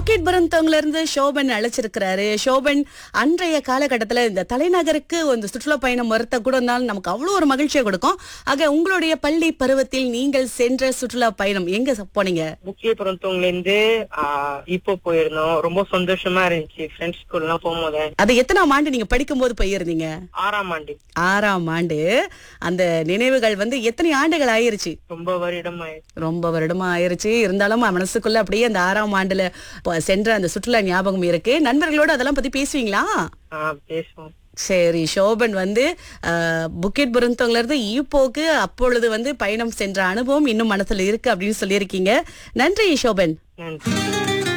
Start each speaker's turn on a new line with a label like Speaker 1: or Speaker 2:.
Speaker 1: புக்கிட் பரந்தவங்கள இருந்து சோபன் அழைச்சிருக்கிறாரு சோபன் அன்றைய காலகட்டத்துல இந்த தலைநகருக்கு இந்த சுற்றுலா பயணம் மறுத்த கூட இருந்தாலும் நமக்கு அவ்வளவு ஒரு மகிழ்ச்சியை கொடுக்கும் ஆக உங்களுடைய பள்ளி பருவத்தில் நீங்கள் சென்ற சுற்றுலா பயணம் எங்க ச- போனீங்க
Speaker 2: முக்கிய பிறந்தவங்கல இருந்து ஆஹ், இப்போ போயிருந்தோம் ரொம்ப சந்தோஷமா இருந்துச்சு ஃப்ரெண்ட்ஸ் ஸ்கூல் எல்லாம் போகும்போது
Speaker 1: அது எத்தனாம் ஆண்டு நீங்க படிக்கும் போது போயிருந்தீங்க
Speaker 2: ஆறாம் ஆண்டு
Speaker 1: ஆறாம் ஆண்டு அந்த நினைவுகள் வந்து எத்தனை ஆண்டுகள் ஆயிருச்சு
Speaker 2: ரொம்ப வருடம் ஆயிடுச்சு
Speaker 1: ரொம்ப வருடமா ஆயிருச்சு இருந்தாலும் மனசுக்குள்ள அப்படியே அந்த ஆறாம் ஆண்டுல ப- சென்ற அந்த சுற்றுலா ஞாபகம் இருக்கு நண்பர்களோட அதெல்லாம் பத்தி பேசுவீங்களா
Speaker 2: ஆஹ், பேசுவோம்
Speaker 1: சரி சோபன் வந்து அஹ், புக்கெட் புரந்தவங்கள இருந்து ஈப்போக்கு அப்பொழுது வந்து பயணம் சென்ற அனுபவம் இன்னும் மனசுல இருக்கு அப்படின்னு சொல்லியிருக்கீங்க நன்றி சோபன்
Speaker 2: நன்றி